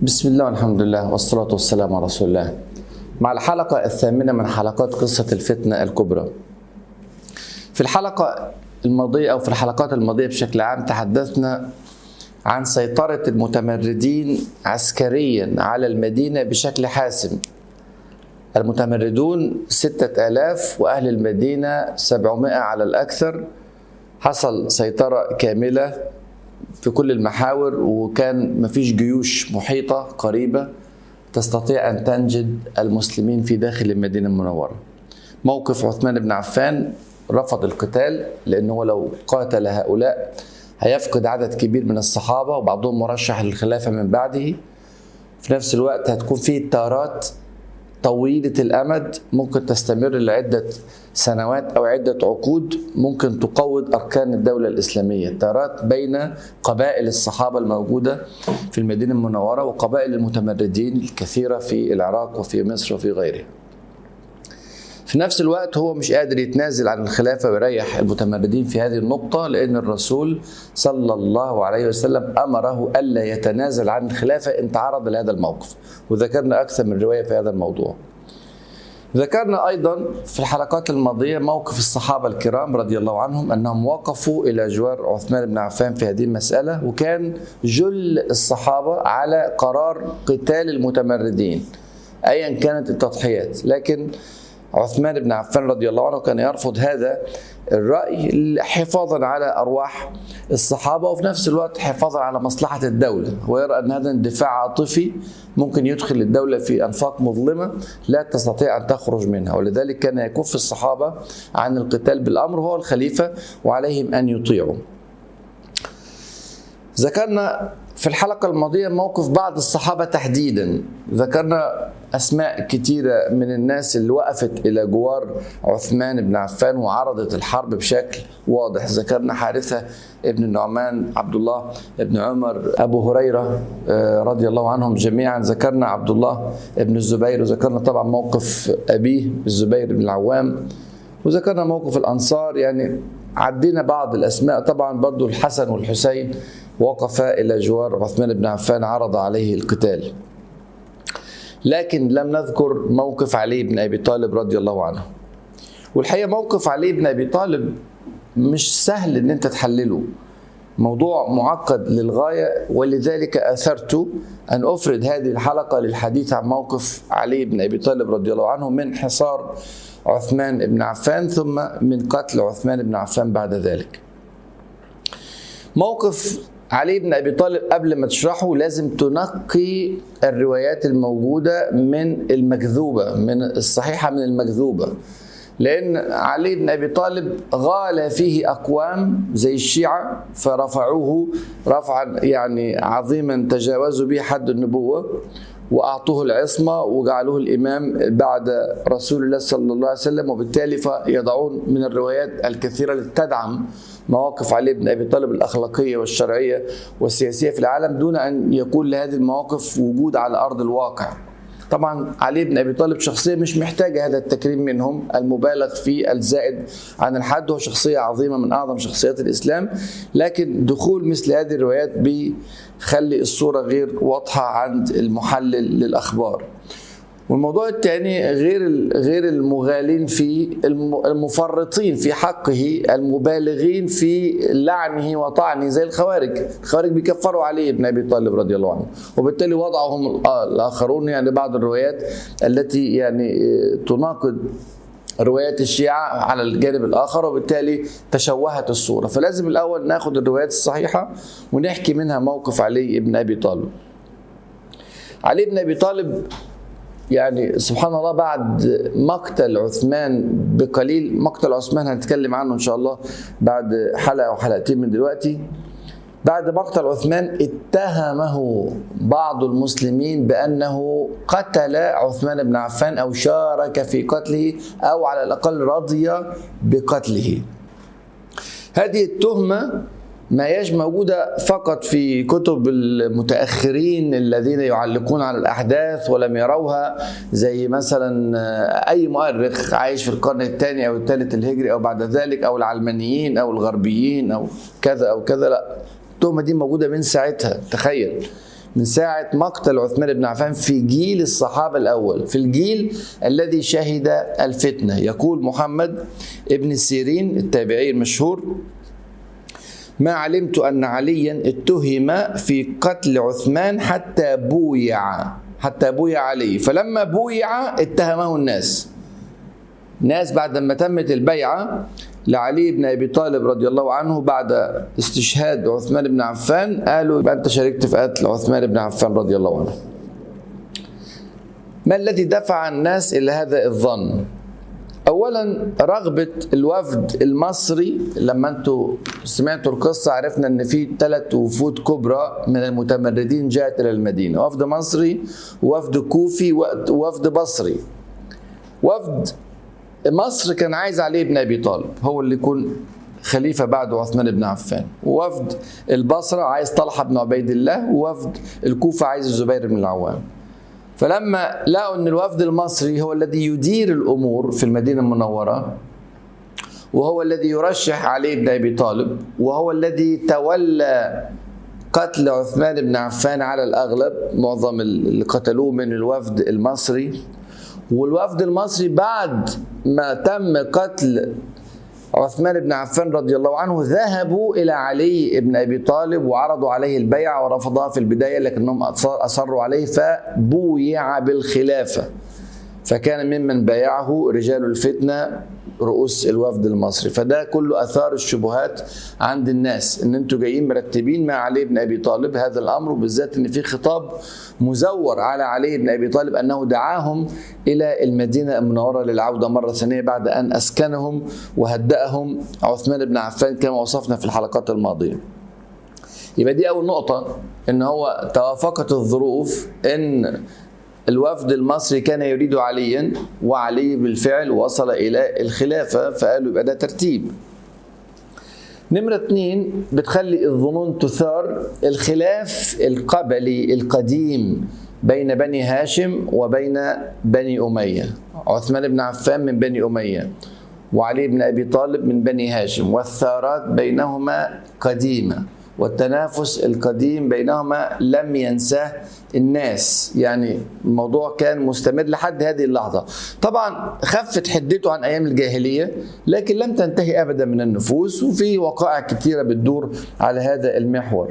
بسم الله والحمد لله والصلاة والسلام على رسول الله مع الحلقة الثامنة من حلقات قصة الفتنة الكبرى في الحلقة الماضية أو في الحلقات الماضية بشكل عام تحدثنا عن سيطرة المتمردين عسكريا على المدينة بشكل حاسم المتمردون ستة آلاف وأهل المدينة سبعمائة على الأكثر حصل سيطرة كاملة في كل المحاور وكان مفيش جيوش محيطة قريبة تستطيع أن تنجد المسلمين في داخل المدينة المنورة موقف عثمان بن عفان رفض القتال لأنه لو قاتل هؤلاء هيفقد عدد كبير من الصحابة وبعضهم مرشح للخلافة من بعده في نفس الوقت هتكون فيه تارات طويلة الأمد ممكن تستمر لعدة سنوات أو عدة عقود ممكن تقوض أركان الدولة الإسلامية تارات بين قبائل الصحابة الموجودة في المدينة المنورة وقبائل المتمردين الكثيرة في العراق وفي مصر وفي غيرها في نفس الوقت هو مش قادر يتنازل عن الخلافة ويريح المتمردين في هذه النقطة لأن الرسول صلى الله عليه وسلم أمره ألا يتنازل عن الخلافة إن تعرض لهذا الموقف وذكرنا أكثر من رواية في هذا الموضوع ذكرنا أيضا في الحلقات الماضية موقف الصحابة الكرام رضي الله عنهم أنهم وقفوا إلى جوار عثمان بن عفان في هذه المسألة وكان جل الصحابة على قرار قتال المتمردين أيا كانت التضحيات لكن عثمان بن عفان رضي الله عنه كان يرفض هذا الرأي حفاظا على أرواح الصحابة وفي نفس الوقت حفاظا على مصلحة الدولة ويرى أن هذا اندفاع عاطفي ممكن يدخل الدولة في أنفاق مظلمة لا تستطيع أن تخرج منها ولذلك كان يكف الصحابة عن القتال بالأمر هو الخليفة وعليهم أن يطيعوا ذكرنا في الحلقة الماضية موقف بعض الصحابة تحديدا ذكرنا أسماء كتيرة من الناس اللي وقفت إلى جوار عثمان بن عفان وعرضت الحرب بشكل واضح ذكرنا حارثة ابن النعمان عبد الله ابن عمر أبو هريرة رضي الله عنهم جميعا ذكرنا عبد الله ابن الزبير وذكرنا طبعا موقف أبيه الزبير بن العوام وذكرنا موقف الأنصار يعني عدينا بعض الأسماء طبعا برضو الحسن والحسين وقفا إلى جوار عثمان بن عفان عرض عليه القتال لكن لم نذكر موقف علي بن أبي طالب رضي الله عنه والحقيقة موقف علي بن أبي طالب مش سهل ان انت تحلله موضوع معقد للغاية ولذلك أثرت أن أفرد هذه الحلقة للحديث عن موقف علي بن أبي طالب رضي الله عنه من حصار عثمان بن عفان ثم من قتل عثمان بن عفان بعد ذلك موقف علي بن ابي طالب قبل ما تشرحه لازم تنقي الروايات الموجوده من المكذوبه من الصحيحه من المكذوبه لان علي بن ابي طالب غال فيه اقوام زي الشيعه فرفعوه رفعا يعني عظيما تجاوزوا به حد النبوه واعطوه العصمه وجعلوه الامام بعد رسول الله صلى الله عليه وسلم وبالتالي فيضعون من الروايات الكثيره التي تدعم مواقف علي بن ابي طالب الاخلاقيه والشرعيه والسياسيه في العالم دون ان يكون لهذه المواقف وجود على ارض الواقع. طبعا علي بن ابي طالب شخصيه مش محتاجه هذا التكريم منهم المبالغ فيه الزائد عن الحد هو شخصيه عظيمه من اعظم شخصيات الاسلام لكن دخول مثل هذه الروايات بيخلي الصوره غير واضحه عند المحلل للاخبار. والموضوع الثاني غير غير المغالين في المفرطين في حقه المبالغين في لعنه وطعنه زي الخوارج، الخوارج بيكفروا علي بن ابي طالب رضي الله عنه، وبالتالي وضعهم الاخرون يعني بعض الروايات التي يعني تناقض روايات الشيعة على الجانب الآخر وبالتالي تشوهت الصورة فلازم الأول ناخد الروايات الصحيحة ونحكي منها موقف علي بن أبي طالب علي بن أبي طالب يعني سبحان الله بعد مقتل عثمان بقليل مقتل عثمان هنتكلم عنه ان شاء الله بعد حلقه او حلقتين من دلوقتي بعد مقتل عثمان اتهمه بعض المسلمين بانه قتل عثمان بن عفان او شارك في قتله او على الاقل رضي بقتله هذه التهمه ما هياش موجودة فقط في كتب المتأخرين الذين يعلقون على الأحداث ولم يروها زي مثلا أي مؤرخ عايش في القرن الثاني أو الثالث الهجري أو بعد ذلك أو العلمانيين أو الغربيين أو كذا أو كذا لا التهمة دي موجودة من ساعتها تخيل من ساعة مقتل عثمان بن عفان في جيل الصحابة الأول في الجيل الذي شهد الفتنة يقول محمد ابن سيرين التابعي المشهور ما علمت أن عليا اتهم في قتل عثمان حتى بويع حتى بويع عليه فلما بويع اتهمه الناس ناس بعد ما تمت البيعة لعلي بن ابي طالب رضي الله عنه بعد استشهاد عثمان بن عفان قالوا يبقى انت شاركت في قتل عثمان بن عفان رضي الله عنه. ما الذي دفع الناس الى هذا الظن؟ اولا رغبه الوفد المصري لما انتوا سمعتوا القصه عرفنا ان في ثلاث وفود كبرى من المتمردين جاءت الى المدينه وفد مصري ووفد كوفي ووفد بصري وفد مصر كان عايز علي بن ابي طالب هو اللي يكون خليفه بعد عثمان بن عفان ووفد البصره عايز طلحه بن عبيد الله ووفد الكوفه عايز الزبير بن العوام فلما لقوا ان الوفد المصري هو الذي يدير الامور في المدينه المنوره وهو الذي يرشح علي بن ابي طالب وهو الذي تولى قتل عثمان بن عفان على الاغلب معظم اللي قتلوه من الوفد المصري والوفد المصري بعد ما تم قتل عثمان بن عفان رضي الله عنه ذهبوا الى علي بن ابي طالب وعرضوا عليه البيع ورفضها في البدايه لكنهم اصروا عليه فبويع بالخلافه فكان ممن بايعه رجال الفتنه رؤوس الوفد المصري فده كله اثار الشبهات عند الناس ان انتوا جايين مرتبين مع علي بن ابي طالب هذا الامر وبالذات ان في خطاب مزور على علي بن ابي طالب انه دعاهم الى المدينه المنوره للعوده مره ثانيه بعد ان اسكنهم وهدأهم عثمان بن عفان كما وصفنا في الحلقات الماضيه. يبقى دي اول نقطه ان هو توافقت الظروف ان الوفد المصري كان يريد عليا وعلي بالفعل وصل الى الخلافه فقالوا يبقى ده ترتيب. نمرة اتنين بتخلي الظنون تثار الخلاف القبلي القديم بين بني هاشم وبين بني أمية عثمان بن عفان من بني أمية وعلي بن أبي طالب من بني هاشم والثارات بينهما قديمة والتنافس القديم بينهما لم ينساه الناس يعني الموضوع كان مستمر لحد هذه اللحظة طبعا خفت حدته عن أيام الجاهلية لكن لم تنتهي أبدا من النفوس وفي وقائع كثيرة بتدور على هذا المحور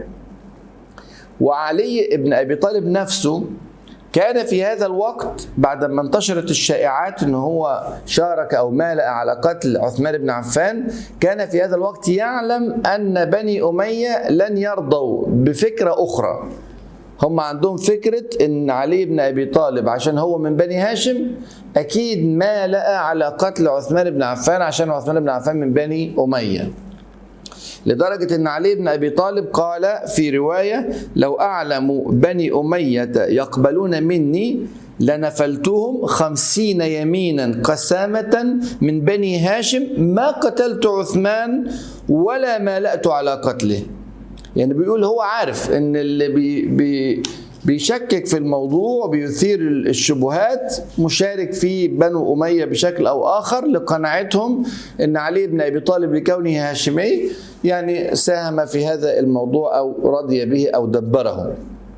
وعلي بن أبي طالب نفسه كان في هذا الوقت بعد ما انتشرت الشائعات ان هو شارك او مال على قتل عثمان بن عفان كان في هذا الوقت يعلم ان بني اميه لن يرضوا بفكره اخرى هم عندهم فكرة إن علي بن أبي طالب عشان هو من بني هاشم أكيد ما لقى على قتل عثمان بن عفان عشان عثمان بن عفان من بني أمية لدرجة أن علي بن أبي طالب قال في رواية لو أعلم بني أمية يقبلون مني لنفلتهم خمسين يمينا قسامة من بني هاشم ما قتلت عثمان ولا مالأت على قتله يعني بيقول هو عارف ان اللي بي بي بيشكك في الموضوع بيثير الشبهات مشارك في بنو أمية بشكل أو آخر لقناعتهم أن علي بن أبي طالب لكونه هاشمي يعني ساهم في هذا الموضوع أو رضي به أو دبره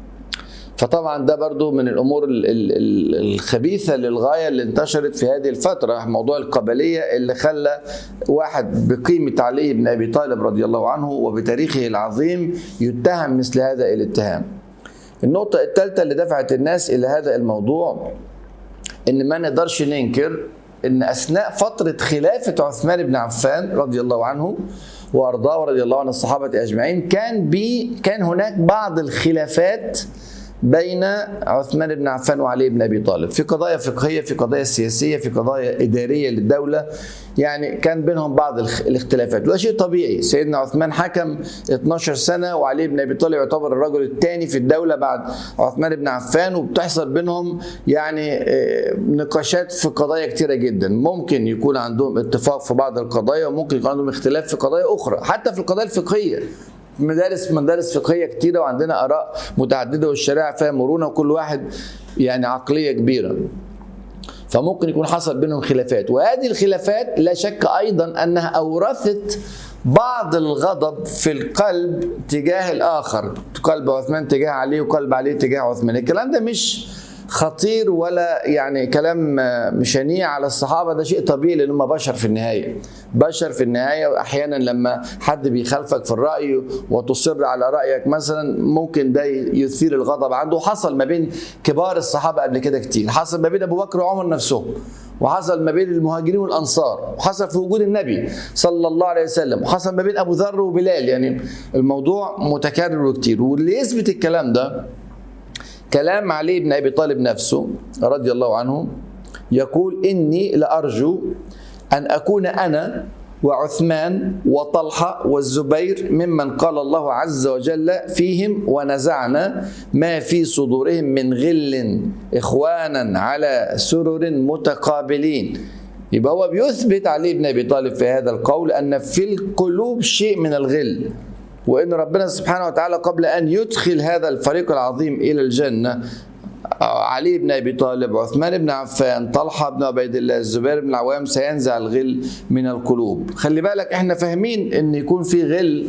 فطبعا ده برضو من الامور الخبيثه للغايه اللي انتشرت في هذه الفتره موضوع القبليه اللي خلى واحد بقيمه علي بن ابي طالب رضي الله عنه وبتاريخه العظيم يتهم مثل هذا الاتهام. النقطه الثالثه اللي دفعت الناس الى هذا الموضوع ان ما نقدرش ننكر ان اثناء فتره خلافه عثمان بن عفان رضي الله عنه وارضاه رضي الله عن الصحابه اجمعين كان بي كان هناك بعض الخلافات بين عثمان بن عفان وعلي بن ابي طالب في قضايا فقهيه في قضايا سياسيه في قضايا اداريه للدوله يعني كان بينهم بعض الاختلافات وده شيء طبيعي سيدنا عثمان حكم 12 سنه وعلي بن ابي طالب يعتبر الرجل الثاني في الدوله بعد عثمان بن عفان وبتحصل بينهم يعني نقاشات في قضايا كثيره جدا ممكن يكون عندهم اتفاق في بعض القضايا وممكن يكون عندهم اختلاف في قضايا اخرى حتى في القضايا الفقهيه مدارس مدارس فقهيه كتيره وعندنا اراء متعدده والشريعه فيها مرونه وكل واحد يعني عقليه كبيره فممكن يكون حصل بينهم خلافات وهذه الخلافات لا شك ايضا انها اورثت بعض الغضب في القلب تجاه الاخر قلب عثمان تجاه علي وقلب علي تجاه عثمان الكلام ده مش خطير ولا يعني كلام شنيع على الصحابه ده شيء طبيعي لان هم بشر في النهايه بشر في النهايه واحيانا لما حد بيخالفك في الراي وتصر على رايك مثلا ممكن ده يثير الغضب عنده حصل ما بين كبار الصحابه قبل كده كتير حصل ما بين ابو بكر وعمر نفسهم وحصل ما بين المهاجرين والانصار وحصل في وجود النبي صلى الله عليه وسلم وحصل ما بين ابو ذر وبلال يعني الموضوع متكرر وكتير واللي يثبت الكلام ده كلام علي بن ابي طالب نفسه رضي الله عنه يقول اني لارجو ان اكون انا وعثمان وطلحه والزبير ممن قال الله عز وجل فيهم ونزعنا ما في صدورهم من غل اخوانا على سرر متقابلين يبقى هو بيثبت علي بن ابي طالب في هذا القول ان في القلوب شيء من الغل وان ربنا سبحانه وتعالى قبل ان يدخل هذا الفريق العظيم الى الجنه علي بن ابي طالب عثمان بن عفان طلحه بن عبيد الله الزبير بن العوام سينزع الغل من القلوب خلي بالك احنا فاهمين ان يكون في غل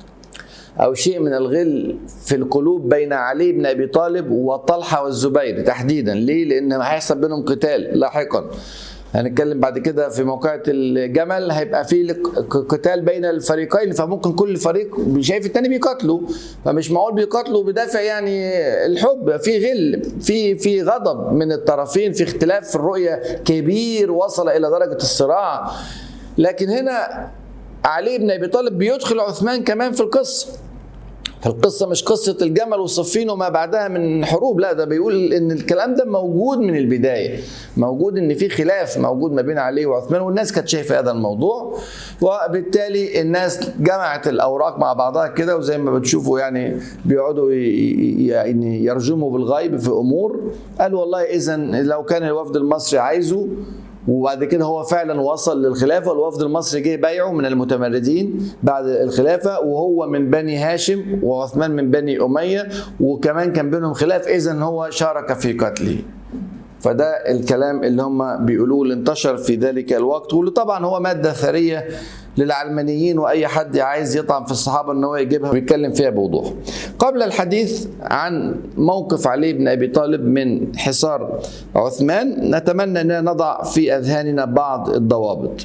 او شيء من الغل في القلوب بين علي بن ابي طالب وطلحه والزبير تحديدا ليه لان هيحصل بينهم قتال لاحقا هنتكلم بعد كده في موقعة الجمل هيبقى في قتال بين الفريقين فممكن كل فريق شايف التاني بيقاتلوا فمش معقول بيقاتلوا بدافع يعني الحب في غل في في غضب من الطرفين في اختلاف في الرؤية كبير وصل إلى درجة الصراع لكن هنا علي بن أبي طالب بيدخل عثمان كمان في القصة فالقصة مش قصة الجمل وصفين وما بعدها من حروب لا ده بيقول ان الكلام ده موجود من البداية موجود ان في خلاف موجود ما بين علي وعثمان والناس كانت شايفة هذا الموضوع وبالتالي الناس جمعت الاوراق مع بعضها كده وزي ما بتشوفوا يعني بيقعدوا يعني يرجموا بالغيب في امور قالوا والله اذا لو كان الوفد المصري عايزه وبعد كده هو فعلا وصل للخلافه والوفد المصري جه بايعه من المتمردين بعد الخلافه وهو من بني هاشم وعثمان من بني اميه وكمان كان بينهم خلاف اذا هو شارك في قتله فده الكلام اللي هم بيقولوه اللي انتشر في ذلك الوقت واللي طبعا هو ماده ثريه للعلمانيين واي حد عايز يطعن في الصحابه ان هو يجيبها ويتكلم فيها بوضوح. قبل الحديث عن موقف علي بن ابي طالب من حصار عثمان نتمنى ان نضع في اذهاننا بعض الضوابط.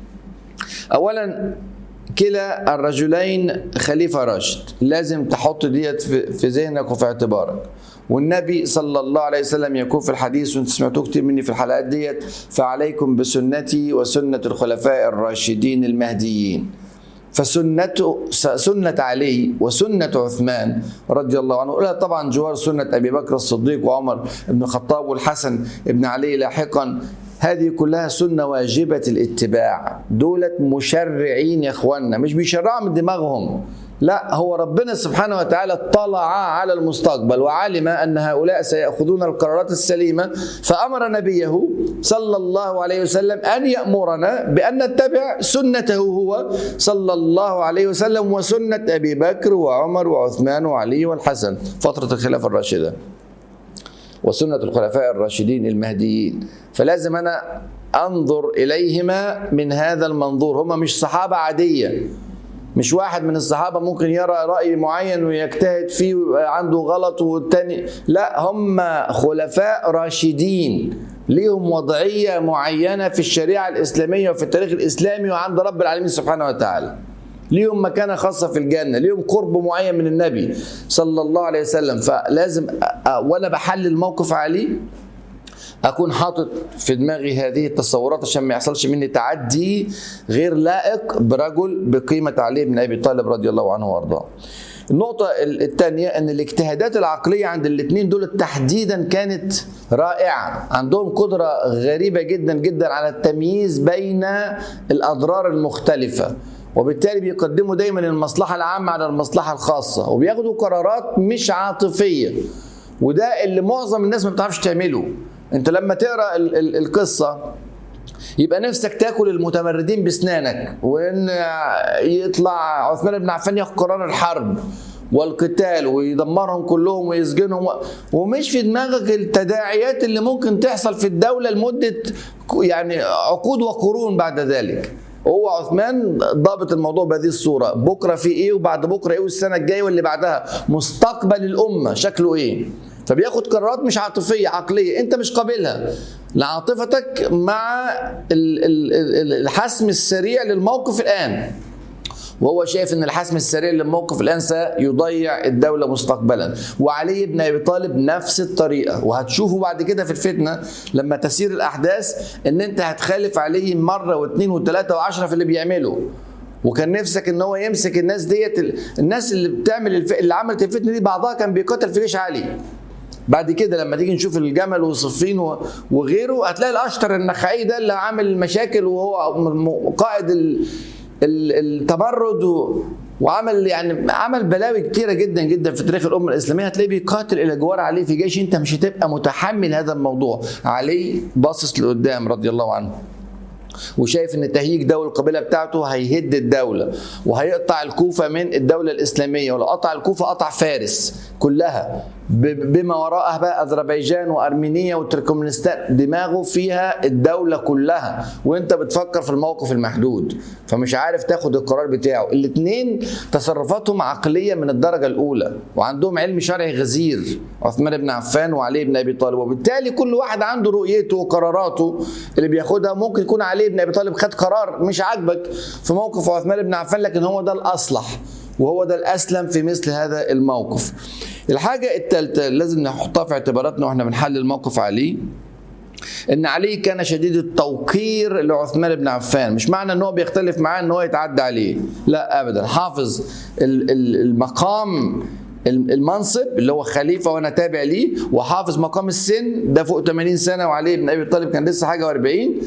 اولا كلا الرجلين خليفه راشد لازم تحط ديت في ذهنك وفي اعتبارك. والنبي صلى الله عليه وسلم يقول في الحديث وانت سمعتوه كتير مني في الحلقات ديت فعليكم بسنتي وسنة الخلفاء الراشدين المهديين فسنته سنة علي وسنة عثمان رضي الله عنه لها طبعا جوار سنة أبي بكر الصديق وعمر بن الخطاب والحسن بن علي لاحقا هذه كلها سنة واجبة الاتباع دولة مشرعين يا اخواننا مش بيشرعوا من دماغهم لا هو ربنا سبحانه وتعالى اطلع على المستقبل وعلم ان هؤلاء سياخذون القرارات السليمه فامر نبيه صلى الله عليه وسلم ان يامرنا بان نتبع سنته هو صلى الله عليه وسلم وسنه ابي بكر وعمر وعثمان وعلي والحسن فتره الخلافه الراشده وسنه الخلفاء الراشدين المهديين فلازم انا انظر اليهما من هذا المنظور هم مش صحابه عاديه مش واحد من الصحابة ممكن يرى رأي معين ويجتهد فيه عنده غلط والتاني لا هم خلفاء راشدين ليهم وضعية معينة في الشريعة الإسلامية وفي التاريخ الإسلامي وعند رب العالمين سبحانه وتعالى ليهم مكانة خاصة في الجنة ليهم قرب معين من النبي صلى الله عليه وسلم فلازم وأنا بحلل موقف علي اكون حاطط في دماغي هذه التصورات عشان ما يحصلش مني تعدي غير لائق برجل بقيمه علي بن ابي طالب رضي الله عنه وارضاه. النقطة الثانية أن الاجتهادات العقلية عند الاثنين دول تحديدا كانت رائعة عندهم قدرة غريبة جدا جدا على التمييز بين الأضرار المختلفة وبالتالي بيقدموا دايما المصلحة العامة على المصلحة الخاصة وبياخدوا قرارات مش عاطفية وده اللي معظم الناس ما بتعرفش تعمله انت لما تقرا ال ال القصه يبقى نفسك تاكل المتمردين باسنانك وان يطلع عثمان بن عفان ياخد قرار الحرب والقتال ويدمرهم كلهم ويسجنهم ومش في دماغك التداعيات اللي ممكن تحصل في الدولة لمدة يعني عقود وقرون بعد ذلك هو عثمان ضابط الموضوع بهذه الصوره بكره في ايه وبعد بكره ايه والسنه الجايه واللي بعدها مستقبل الامه شكله ايه فبياخد قرارات مش عاطفيه عقليه انت مش قابلها لعاطفتك مع الحسم السريع للموقف الان وهو شايف ان الحسم السريع للموقف الان سيضيع الدوله مستقبلا وعلي بن ابي طالب نفس الطريقه وهتشوفوا بعد كده في الفتنه لما تسير الاحداث ان انت هتخالف عليه مره واثنين وثلاثه وعشره في اللي بيعمله وكان نفسك ان هو يمسك الناس ديت الناس اللي بتعمل الف... اللي عملت الفتنه دي بعضها كان بيقاتل في جيش علي بعد كده لما تيجي نشوف الجمل وصفين وغيره هتلاقي الاشتر النخعي ده اللي عامل المشاكل وهو قائد التمرد وعمل يعني عمل بلاوي كتيره جدا جدا في تاريخ الامه الاسلاميه هتلاقيه بيقاتل الى جوار عليه في جيش انت مش هتبقى متحمل هذا الموضوع علي باصص لقدام رضي الله عنه وشايف ان تهييج دول القبيله بتاعته هيهد الدوله وهيقطع الكوفه من الدوله الاسلاميه ولو قطع الكوفه قطع فارس كلها بما وراءها بقى اذربيجان وارمينيا وتركمانستان دماغه فيها الدوله كلها وانت بتفكر في الموقف المحدود فمش عارف تاخد القرار بتاعه الاثنين تصرفاتهم عقليه من الدرجه الاولى وعندهم علم شرعي غزير عثمان بن عفان وعلي بن ابي طالب وبالتالي كل واحد عنده رؤيته وقراراته اللي بياخدها ممكن يكون علي بن ابي طالب خد قرار مش عاجبك في موقف عثمان بن عفان لكن هو ده الاصلح وهو ده الاسلم في مثل هذا الموقف الحاجه الثالثه لازم نحطها في اعتباراتنا واحنا بنحلل الموقف علي ان علي كان شديد التوقير لعثمان بن عفان مش معنى ان هو بيختلف معاه ان هو يتعدى عليه لا ابدا حافظ المقام المنصب اللي هو خليفه وانا تابع ليه وحافظ مقام السن ده فوق 80 سنه وعلي بن ابي طالب كان لسه حاجه و40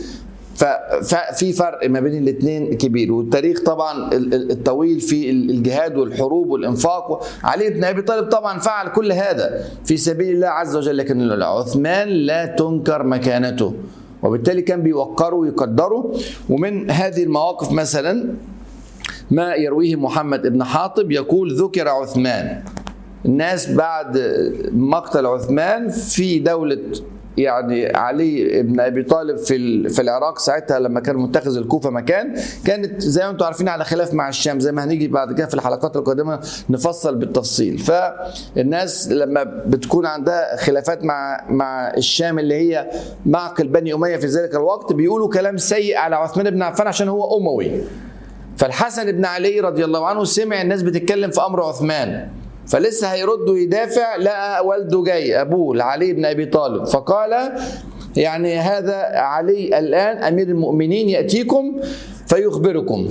ففي فرق ما بين الاثنين كبير والتاريخ طبعا الطويل في الجهاد والحروب والانفاق علي بن ابي طالب طبعا فعل كل هذا في سبيل الله عز وجل لكن عثمان لا تنكر مكانته وبالتالي كان بيوقره ويقدره ومن هذه المواقف مثلا ما يرويه محمد بن حاطب يقول ذكر عثمان الناس بعد مقتل عثمان في دولة يعني علي بن ابي طالب في في العراق ساعتها لما كان متخذ الكوفه مكان كانت زي ما انتم عارفين على خلاف مع الشام زي ما هنيجي بعد كده في الحلقات القادمه نفصل بالتفصيل فالناس لما بتكون عندها خلافات مع مع الشام اللي هي معقل بني اميه في ذلك الوقت بيقولوا كلام سيء على عثمان بن عفان عشان هو اموي فالحسن بن علي رضي الله عنه سمع الناس بتتكلم في امر عثمان فلسه هيرد ويدافع لقى والده جاي ابوه علي بن ابي طالب فقال يعني هذا علي الان امير المؤمنين ياتيكم فيخبركم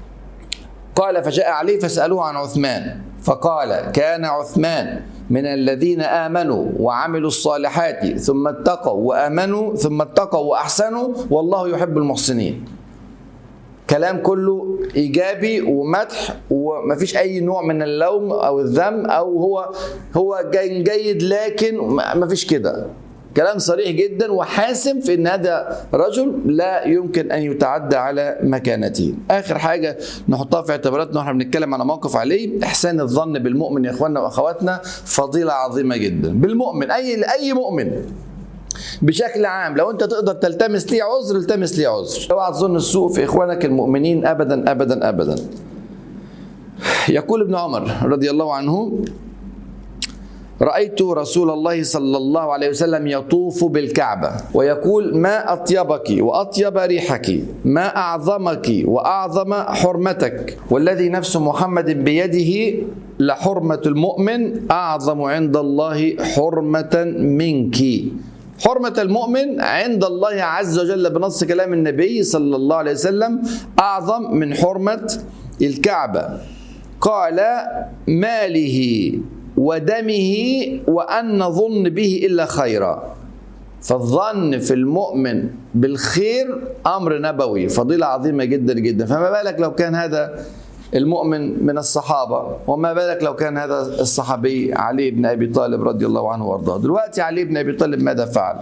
قال فجاء علي فسالوه عن عثمان فقال كان عثمان من الذين امنوا وعملوا الصالحات ثم اتقوا وامنوا ثم اتقوا واحسنوا والله يحب المحسنين كلام كله ايجابي ومدح ومفيش اي نوع من اللوم او الذم او هو هو جاي جيد لكن مفيش كده كلام صريح جدا وحاسم في ان هذا رجل لا يمكن ان يتعدى على مكانته. اخر حاجه نحطها في اعتباراتنا واحنا بنتكلم على موقف عليه احسان الظن بالمؤمن يا اخواننا واخواتنا فضيله عظيمه جدا. بالمؤمن اي اي مؤمن بشكل عام لو انت تقدر تلتمس لي عذر التمس لي عذر اوعى تظن السوء في اخوانك المؤمنين ابدا ابدا ابدا يقول ابن عمر رضي الله عنه رأيت رسول الله صلى الله عليه وسلم يطوف بالكعبة ويقول ما أطيبك وأطيب ريحك ما أعظمك وأعظم حرمتك والذي نفس محمد بيده لحرمة المؤمن أعظم عند الله حرمة منك حرمة المؤمن عند الله عز وجل بنص كلام النبي صلى الله عليه وسلم أعظم من حرمة الكعبة قال ماله ودمه وأن نظن به إلا خيرا فالظن في المؤمن بالخير أمر نبوي فضيلة عظيمة جدا جدا فما بالك لو كان هذا المؤمن من الصحابة وما بالك لو كان هذا الصحابي علي بن أبي طالب رضي الله عنه وارضاه دلوقتي علي بن أبي طالب ماذا فعل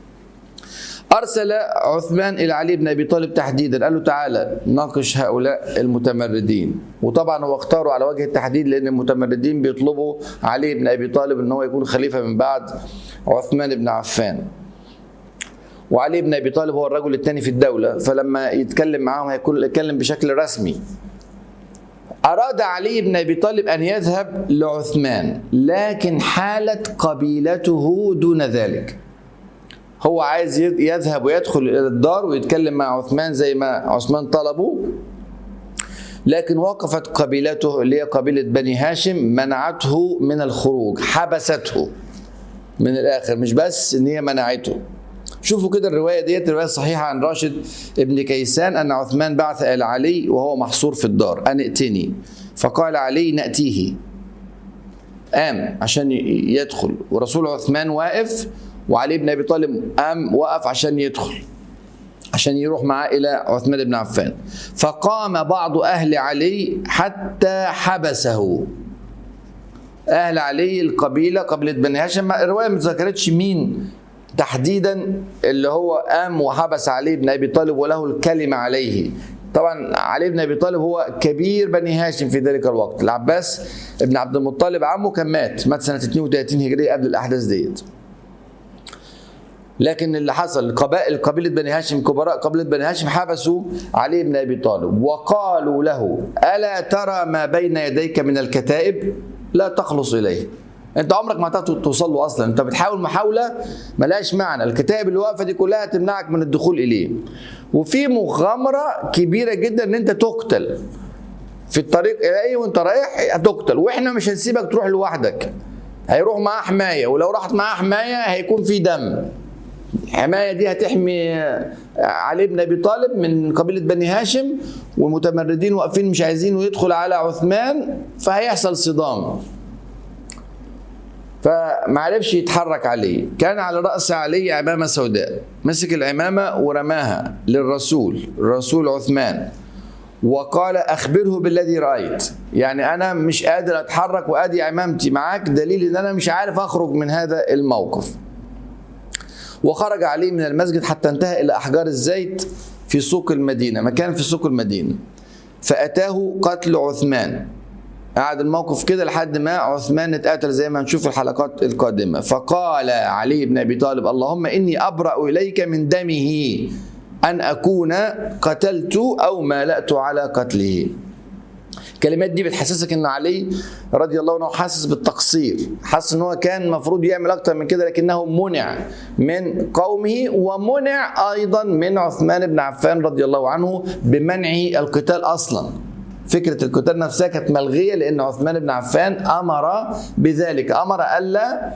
أرسل عثمان إلى علي بن أبي طالب تحديدا قال له تعالى ناقش هؤلاء المتمردين وطبعا هو اختاروا على وجه التحديد لأن المتمردين بيطلبوا علي بن أبي طالب أن هو يكون خليفة من بعد عثمان بن عفان وعلي بن ابي طالب هو الرجل الثاني في الدوله فلما يتكلم معاهم هيكون يتكلم بشكل رسمي أراد علي بن أبي طالب أن يذهب لعثمان لكن حالت قبيلته دون ذلك هو عايز يذهب ويدخل إلى الدار ويتكلم مع عثمان زي ما عثمان طلبه لكن وقفت قبيلته اللي هي قبيلة بني هاشم منعته من الخروج حبسته من الآخر مش بس إن هي منعته شوفوا كده الرواية ديت رواية صحيحة عن راشد ابن كيسان أن عثمان بعث إلى علي وهو محصور في الدار أن ائتني فقال علي نأتيه قام عشان يدخل ورسول عثمان واقف وعلي بن أبي طالب قام وقف عشان يدخل عشان يروح معاه إلى عثمان بن عفان فقام بعض أهل علي حتى حبسه أهل علي القبيلة قبيلة بني هاشم الرواية ما ذكرتش مين تحديدا اللي هو قام وحبس علي بن ابي طالب وله الكلمه عليه طبعا علي بن ابي طالب هو كبير بني هاشم في ذلك الوقت العباس ابن عبد المطلب عمه كان مات مات سنه 32 هجريه قبل الاحداث ديت لكن اللي حصل قبائل قبيله بني هاشم كبراء قبيله بني هاشم حبسوا علي بن ابي طالب وقالوا له الا ترى ما بين يديك من الكتائب لا تخلص اليه انت عمرك ما هتعرف توصل له اصلا انت بتحاول محاوله ملهاش معنى الكتائب اللي واقفه دي كلها تمنعك من الدخول اليه وفي مغامره كبيره جدا ان انت تقتل في الطريق اليه وانت رايح هتقتل واحنا مش هنسيبك تروح لوحدك هيروح معاه حمايه ولو راحت معاه حمايه هيكون في دم الحمايه دي هتحمي علي بن ابي طالب من قبيله بني هاشم والمتمردين واقفين مش عايزينه يدخل على عثمان فهيحصل صدام فمعرفش يتحرك عليه كان على رأس علي عمامة سوداء مسك العمامة ورماها للرسول الرسول عثمان وقال أخبره بالذي رأيت يعني أنا مش قادر أتحرك وأدي عمامتي معاك دليل أن أنا مش عارف أخرج من هذا الموقف وخرج علي من المسجد حتى انتهى إلى أحجار الزيت في سوق المدينة مكان في سوق المدينة فأتاه قتل عثمان قعد الموقف كده لحد ما عثمان اتقتل زي ما هنشوف الحلقات القادمة فقال علي بن أبي طالب اللهم إني أبرأ إليك من دمه أن أكون قتلت أو مالأت على قتله الكلمات دي بتحسسك ان علي رضي الله عنه حاسس بالتقصير حاسس ان هو كان المفروض يعمل اكتر من كده لكنه منع من قومه ومنع ايضا من عثمان بن عفان رضي الله عنه بمنعه القتال اصلا فكره القتال نفسها كانت ملغيه لان عثمان بن عفان امر بذلك امر الا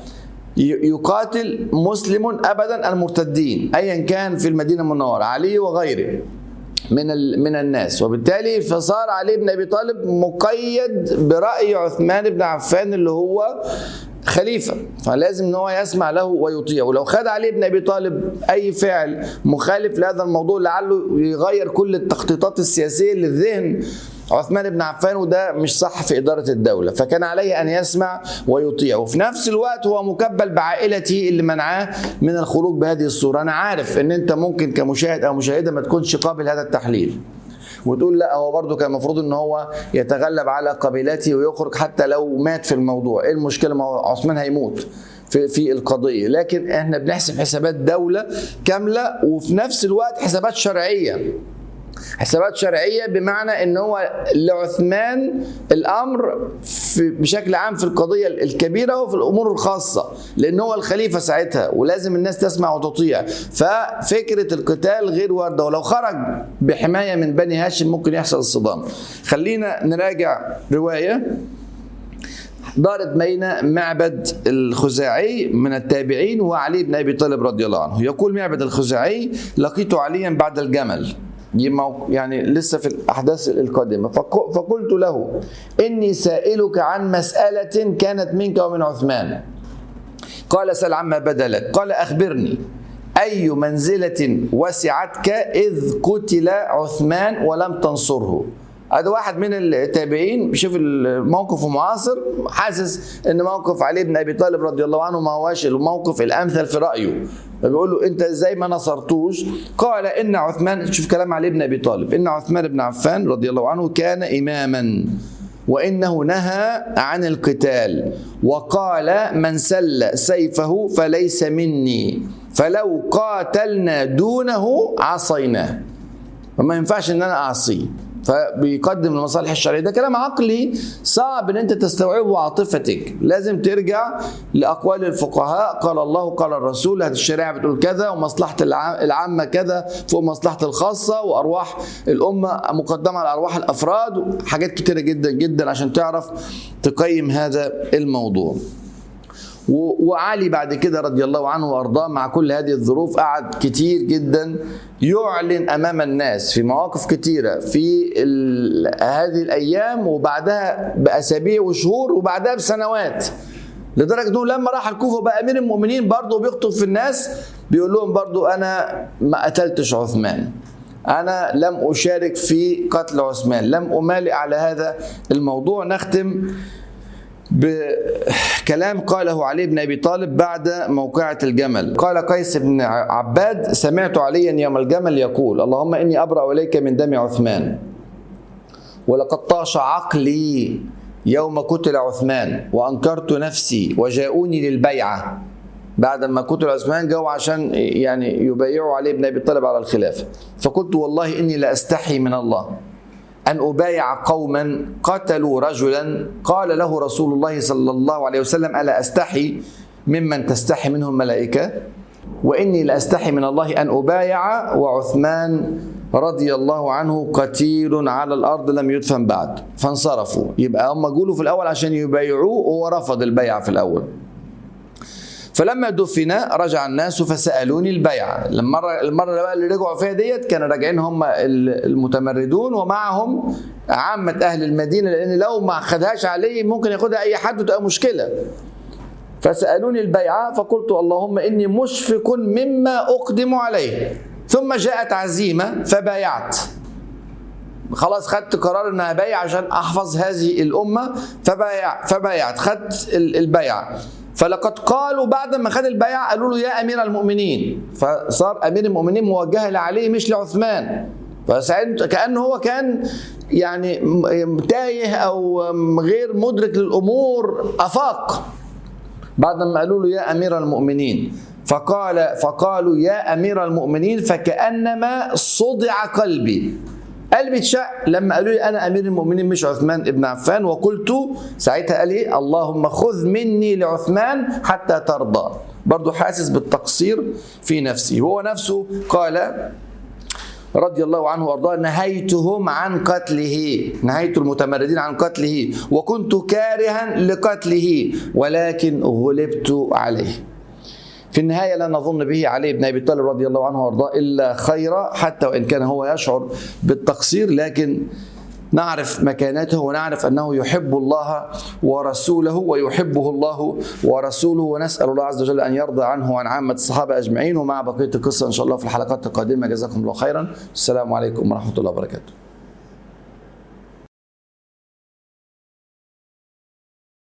يقاتل مسلم ابدا المرتدين ايا كان في المدينه المنوره علي وغيره من من الناس وبالتالي فصار علي بن ابي طالب مقيد براي عثمان بن عفان اللي هو خليفه فلازم ان هو يسمع له ويطيع ولو خد علي بن ابي طالب اي فعل مخالف لهذا الموضوع لعله يغير كل التخطيطات السياسيه اللي في ذهن عثمان بن عفان وده مش صح في إدارة الدولة فكان عليه أن يسمع ويطيع وفي نفس الوقت هو مكبل بعائلته اللي منعاه من الخروج بهذه الصورة أنا عارف أن أنت ممكن كمشاهد أو مشاهدة ما تكونش قابل هذا التحليل وتقول لا هو برضه كان المفروض ان هو يتغلب على قبيلته ويخرج حتى لو مات في الموضوع ايه المشكله ما هو عثمان هيموت في في القضيه لكن احنا بنحسب حسابات دوله كامله وفي نفس الوقت حسابات شرعيه حسابات شرعيه بمعنى ان هو لعثمان الامر في بشكل عام في القضيه الكبيره وفي الامور الخاصه لان هو الخليفه ساعتها ولازم الناس تسمع وتطيع ففكره القتال غير وارده ولو خرج بحمايه من بني هاشم ممكن يحصل الصدام خلينا نراجع روايه دارت بين معبد الخزاعي من التابعين وعلي بن ابي طالب رضي الله عنه يقول معبد الخزاعي لقيت عليا بعد الجمل يعني لسه في الأحداث القادمة فقلت له إني سائلك عن مسألة كانت منك ومن عثمان قال سل عما بدلت قال أخبرني أي منزلة وسعتك إذ قتل عثمان ولم تنصره هذا واحد من التابعين بيشوف الموقف معاصر حاسس ان موقف علي بن ابي طالب رضي الله عنه ما هواش الموقف الامثل في رايه فبيقول له انت ازاي ما نصرتوش قال ان عثمان شوف كلام علي بن ابي طالب ان عثمان بن عفان رضي الله عنه كان اماما وانه نهى عن القتال وقال من سل سيفه فليس مني فلو قاتلنا دونه عصيناه فما ينفعش ان انا اعصيه فبيقدم المصالح الشرعيه ده كلام عقلي صعب ان انت تستوعبه عاطفتك لازم ترجع لاقوال الفقهاء قال الله قال الرسول هذه الشريعه بتقول كذا ومصلحه العامه كذا فوق مصلحه الخاصه وارواح الامه مقدمه على ارواح الافراد حاجات كتيره جدا جدا عشان تعرف تقيم هذا الموضوع وعلي بعد كده رضي الله عنه وارضاه مع كل هذه الظروف قعد كتير جدا يعلن امام الناس في مواقف كتيره في هذه الايام وبعدها باسابيع وشهور وبعدها بسنوات لدرجه انه لما راح الكوفه بقى امير المؤمنين برضه بيخطب في الناس بيقول لهم برضه انا ما قتلتش عثمان انا لم اشارك في قتل عثمان لم امالئ على هذا الموضوع نختم بكلام قاله علي بن ابي طالب بعد موقعة الجمل قال قيس بن عباد سمعت عليا يوم الجمل يقول اللهم اني ابرا اليك من دم عثمان ولقد طاش عقلي يوم قتل عثمان وانكرت نفسي وجاءوني للبيعه بعد ما قتل عثمان جاوا عشان يعني يبايعوا علي بن ابي طالب على الخلافه فقلت والله اني لاستحي من الله أن أبايع قوما قتلوا رجلا قال له رسول الله صلى الله عليه وسلم ألا أستحي ممن تستحي منهم ملائكة وإني لأستحي من الله أن أبايع وعثمان رضي الله عنه قتيل على الأرض لم يدفن بعد فانصرفوا يبقى هم قولوا في الأول عشان يبايعوه وهو رفض البيعة في الأول فلما دفن رجع الناس فسالوني البيعه المره المره بقى اللي رجعوا فيها ديت كانوا راجعين هم المتمردون ومعهم عامه اهل المدينه لان لو ما خدهاش عليه ممكن ياخدها اي حد وتبقى مشكله فسالوني البيعه فقلت اللهم اني مشفق مما اقدم عليه ثم جاءت عزيمه فبايعت خلاص خدت قرار ان ابايع عشان احفظ هذه الامه فبايع فبايعت خدت البيعه فلقد قالوا بعد ما خد البيعة قالوا له يا أمير المؤمنين فصار أمير المؤمنين موجه لعلي مش لعثمان فساعد كأنه هو كان يعني تايه أو غير مدرك للأمور أفاق بعد ما قالوا له يا أمير المؤمنين فقال فقالوا يا أمير المؤمنين فكأنما صدع قلبي قلبي اتشق لما قالوا لي انا امير المؤمنين مش عثمان ابن عفان وقلت ساعتها قال ايه اللهم خذ مني لعثمان حتى ترضى برضه حاسس بالتقصير في نفسه هو نفسه قال رضي الله عنه وارضاه نهيتهم عن قتله نهيت المتمردين عن قتله وكنت كارها لقتله ولكن غلبت عليه في النهايه لا نظن به علي بن ابي طالب رضي الله عنه وارضاه الا خيرا حتى وان كان هو يشعر بالتقصير لكن نعرف مكانته ونعرف انه يحب الله ورسوله ويحبه الله ورسوله ونسال الله عز وجل ان يرضى عنه وعن عامه الصحابه اجمعين ومع بقيه القصه ان شاء الله في الحلقات القادمه جزاكم الله خيرا السلام عليكم ورحمه الله وبركاته